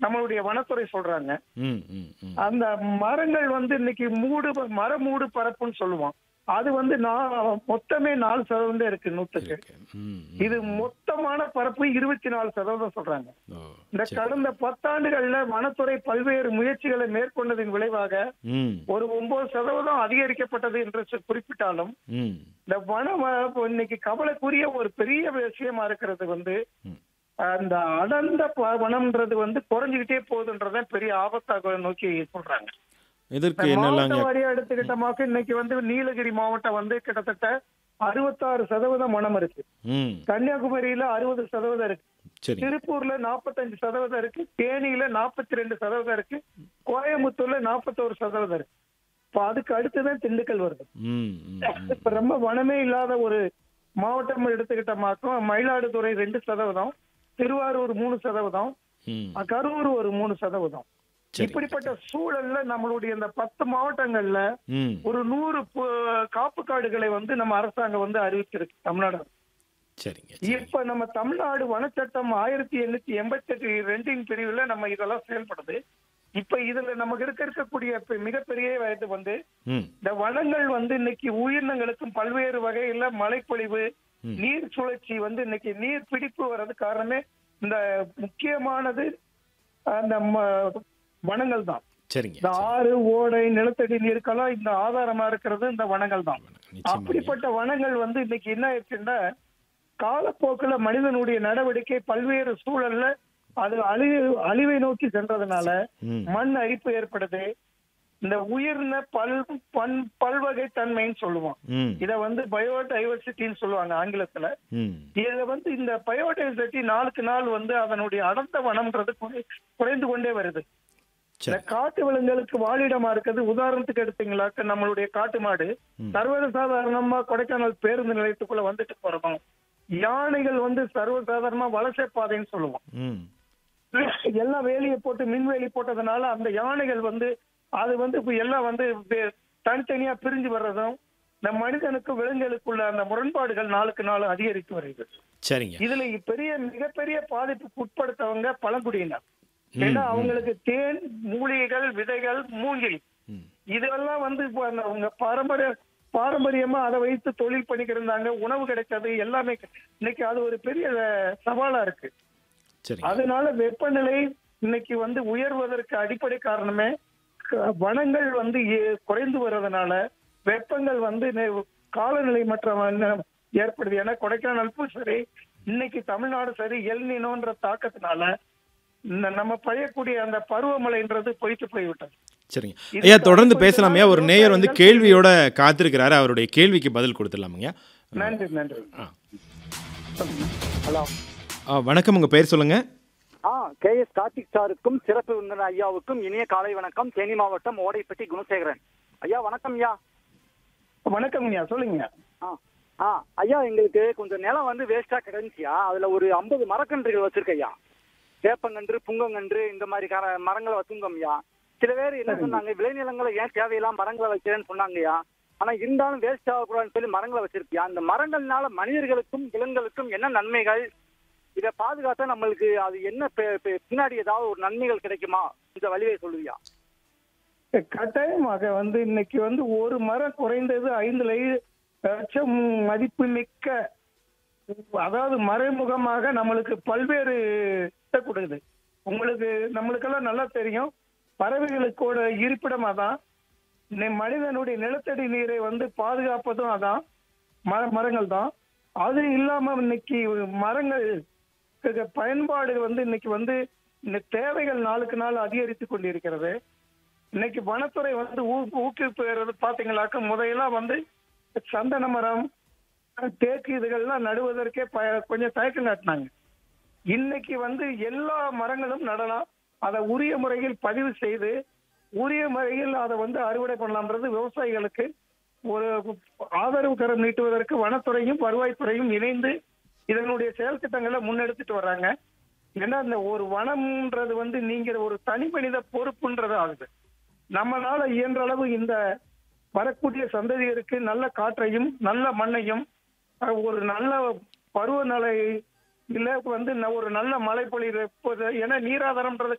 நம்மளுடைய வனத்துறை சொல்றாங்க ம் ம் ம் அந்த மரங்கள் வந்து இன்னைக்கு மூடு மர மூடு பரப்புன்னு சொல்லுவோம் அது வந்து நான் மொத்தமே நாலு சதவீதம் தான் இருக்கு நூத்துக்கு இருக்கு. ம் ம். இது மொத்தமான பரப்பு இருபத்தி நாலு சதவீதம் சொல்றாங்க ஓ இந்த சரி. கடந்த பத்தாண்டுகள்ல வனத்துறை பல்வேறு முயற்சிகளை மேற்கொண்டதின் விளைவாக ம் ஒரு ஒன்பது சதவீதம் அதிகரிக்கப்பட்டது என்று சொ- குறிப்பிட்டாலும் ம் இந்த வன வ- இன்னைக்கு கவலைக்குரிய ஒரு பெரிய விஷயமா இருக்கிறது வந்து ம். அந்த அடர்ந்த ப- வனம்ன்றது வந்து குறைஞ்சுக்கிட்டே போகுதுன்றத பெரிய ஆபத்தாக நோக்கி சொல்றாங்க இதற்கு இந்த என்னெல்லாம் மாவட்ட வாரியா எடுத்துக்கிட்டோமாக்க இன்னைக்கு வந்து நீலகிரி மாவட்டம் வந்து கிட்டத்தட்ட அறுபத்தாறு சதவீதம் வனம் இருக்கு ம் கன்னியாகுமரியில அறுபது சதவீதம் இருக்கு சரி திருப்பூர்ல நாற்பத்தஞ்சு சதவீதம் இருக்கு தேனியில நாற்பத்தி ரெண்டு சதவீதம் இருக்கு கோயம்புத்தூர்ல நாற்பத்தோரு சதவீதம் இருக்கு இப்ப அதுக்கு அடுத்துதான் திண்டுக்கல் வருது ம் ம் ம். இப்ப ரொம்ப வனமே இல்லாத ஒரு மாவட்டம் எடுத்துக்கிட்டோமாக்கும் மயிலாடுதுறை ரெண்டு சதவீதம் திருவாரூர் மூணு சதவீதம் ம் கரூர் ஒரு மூணு சதவீதம் சரி இப்படிப்பட்ட சூழல்ல நம்மளுடைய இந்த பத்து மாவட்டங்கள்ல ம் ஒரு நூறு பு- காப்பு காடுகளை வந்து நம்ம அரசாங்கம் வந்து அறிவிச்சிருக்கு தமிழ்நாடு சரிங்க சரி. இப்ப நம்ம தமிழ்நாடு வனச்சட்டம் ஆயிரத்தி எண்ணூத்தி எண்பத்தி எட்டு ரெண்டின் பிரிவுல நம்ம இதெல்லாம் செயல்படுது இப்ப இதுல நமக்கு இருக்க இருக்கக்கூடிய பெ- மிகப்பெரிய இது வந்து ம் இந்த வனங்கள் வந்து இன்னைக்கு உயிரினங்களுக்கும் பல்வேறு வகையில மழைப்பொழிவு ம். நீர் சுழற்சி வந்து இன்னைக்கு நீர் பிடிப்பு வர்றது காரணமே இந்த முக்கியமானது அந்த ம- வனங்கள் தான் சரிங்க இந்த ஆறு ஓடை நிலத்தடி நீருக்கெல்லாம் இந்த ஆதாரமா இருக்கிறது இந்த வனங்கள் தான் நிச்சயமா அப்படிப்பட்ட வனங்கள் வந்து இன்னைக்கு என்ன ஆயிடுச்சுன்னா காலப்போக்குல மனிதனுடைய நடவடிக்கை பல்வேறு சூழல்ல அது அழிவு அழிவை நோக்கி சென்றதுனால ம் மண் அரிப்பு ஏற்படுது இந்த உயிர்ன பல் பன் பல்வகை தன்மைன்னு சொல்லுவோம் ம் இத வந்து பயோடைவர்சிட்டின்னு சொல்லுவாங்க ஆங்கிலத்துல ம் இதுல வந்து இந்த பயோடைவர்சிட்டி நாளுக்கு நாள் வந்து அதனுடைய அடர்ந்த வனம்ன்றது குறை- குறைந்து கொண்டே வருது இந்த சரி காட்டு விலங்குகளுக்கு வாழிடமா இருக்குது உதாரணத்துக்கு எடுத்தீங்களாக்க நம்மளுடைய காட்டு மாடு ம். சர்வசாதாரணமா கொடைக்கானல் பேருந்து நிலையத்துக்குள்ள வந்துட்டு போறதும் யானைகள் வந்து சர்வசாதாரணமா வலசை பாதைன்னு சொல்லுவோம் ம் எல்லாம் வேலியை போட்டு மின்வேலி போட்டதுனால அந்த யானைகள் வந்து அது வந்து இப்ப எல்லாம் வந்து வே- தனித்தனியா பிரிஞ்சு வர்றதும் இந்த மனிதனுக்கு விலங்குகளுக்குள்ள அந்த முரண்பாடுகள் நாளுக்கு நாள் அதிகரித்து வருகிறது சரிங்க இதுல பெரிய மிகப்பெரிய பாதிப்புக்கு உட்படுத்தவங்க பழங்குடியினர் ம், ஏன்னா ம். அவங்களுக்கு தேன் மூலிகைகள் விதைகள் மூங்கில் ம் இதெல்லாம் வந்து இப்போ அந்த அவங்க பாரம்பரிய பாரம்பரியமா அதை வைத்து தொழில் பண்ணிக்கிட்டு இருந்தாங்க உணவு கிடைச்சது எல்லாமே இன்னைக்கு அது ஒரு பெரிய அஹ், சவாலா இருக்கு சரிங்க அதனால வெப்பநிலை இன்னைக்கு வந்து உயர்வதற்கு அடிப்படை காரணமே க- வனங்கள் வந்து ஏ- குறைந்து வர்றதுனால வெப்பங்கள் வந்து நெ- காலநிலை மாற்றம் என்ன ஏற்படுது ஏன்னா கொடைக்கானலுக்கும் சரி இன்னைக்கு தமிழ்நாடு சரி எல்னினோன்ற தாக்கத்தினால இந்த நம்ம பழையக்கூடிய அந்த பருவமழைன்றது பொய்த்து போய்விட்டது சரிங்க இது ஐயா தொடர்ந்து கொஞ்ச பேசலாமையா நாள் ஒரு நேயர் வந்து விவசாயிகள் கேள்வியோட காத்திருக்கிறாரு அவருடைய கேள்விக்கு பதில் கொடுத்துடலாமுங்க நன்றி நன்றி ஆ. ஹலோ ஆ, வணக்கம் உங்க பெயர் சொல்லுங்க ஆ கே எஸ் கார்த்திக் சாருக்கும் சிறப்பு விருந்தினர் ஐயாவுக்கும் இனிய காலை வணக்கம் தேனி மாவட்டம் ஓடைப்பட்டி குணசேகரன் ஐயா வணக்கம் ஐயா வணக்கம் ஐயா சொல்லுங்க ஆ ஆ ஐயா எங்களுக்கு கொஞ்சம் நிலம் வந்து வேஸ்டா கிடந்துச்சியா அதுல ஒரு ஐம்பது மரக்கன்றுகள் வச்சிருக்கேன் ஐயா வேப்பங்கன்று புங்கங்கன்று இந்த மாதிரி கர மரங்களை வச்சிருந்தோம் ஐயா சில பேர் என்ன சொன்னாங்க விளைநிலங்களை ஏன் தேவையில்லாம் மரங்களை வைக்கிறேன்னு சொன்னாங்கய்யா ஆனா இருந்தாலும் வேஸ்ட் ஆகக்கூடாதுன்னு சொல்லி மரங்களை வச்சிருக்கியா அந்த மரங்கள்னால மனிதர்களுக்கும் விலங்குகளுக்கும் என்ன நன்மைகள் இதை பாதுகாத்தா நம்மளுக்கு அது என்ன பெ- பெ- பின்னாடி ஏதாவது ஒரு நன்மைகள் கிடைக்குமா இந்த வழியை சொல்லுவியா கட்டாயமாக வந்து இன்னைக்கு வந்து ஒரு மரம் குறைந்தது ஐந்து லை- லட்சம் மதிப்பு மிக்க அதாவது மறைமுகமாக நம்மளுக்கு பல்வேறு இதை கொடுக்குது உங்களுக்கு நம்மளுக்கெல்லாம் நல்லா தெரியும் பறவைகளுக்கோட இருப்பிடம் அதான் நி- மனிதனுடைய நிலத்தடி நீரை வந்து பாதுகாப்பதும் அதான் மர மரங்கள் தான் அது இல்லாம இன்னைக்கு மரங்கள் க்கு பயன்பாடு வந்து இன்னைக்கு வந்து இந்த தேவைகள் நாளுக்கு நாள் அதிகரித்து கொண்டிருக்கிறது இன்னைக்கு வனத்துறை வந்து ஊ- ஊக்குவிப்பு பாத்தீங்களாக்க முதையெல்லாம் வந்து சந்தன மரம் தேக்கு இதுகள்லாம் நடுவதற்கே ப- கொஞ்சம் தயக்கம் காட்டினாங்க இன்னைக்கு வந்து எல்லா மரங்களும் நடலாம் அதை உரிய முறையில் பதிவு செய்து உரிய முறையில் அதை வந்து அறுவடை பண்ணலாம்ன்றது விவசாயிகளுக்கு ஒரு ஆதரவு கரம் நீட்டுவதற்கு வனத்துறையும் வருவாய்த்துறையும் இணைந்து இதனுடைய செயல் திட்டங்களை முன்னெடுத்துட்டு வர்றாங்க ஏன்னா இந்த ஒரு வனம்ன்றது வந்து நீங்க ஒரு தனி மனித பொறுப்புன்றது ஆகுது நம்மளால இயன்ற அளவு இந்த வரக்கூடிய சந்ததியருக்கு நல்ல காற்றையும் நல்ல மண்ணையும் அஹ், ஒரு நல்ல பருவநிலை இல்ல வந்து ந- ஒரு நல்ல மழை பொழிவு ஏன்னா நீராதாரம்ன்றது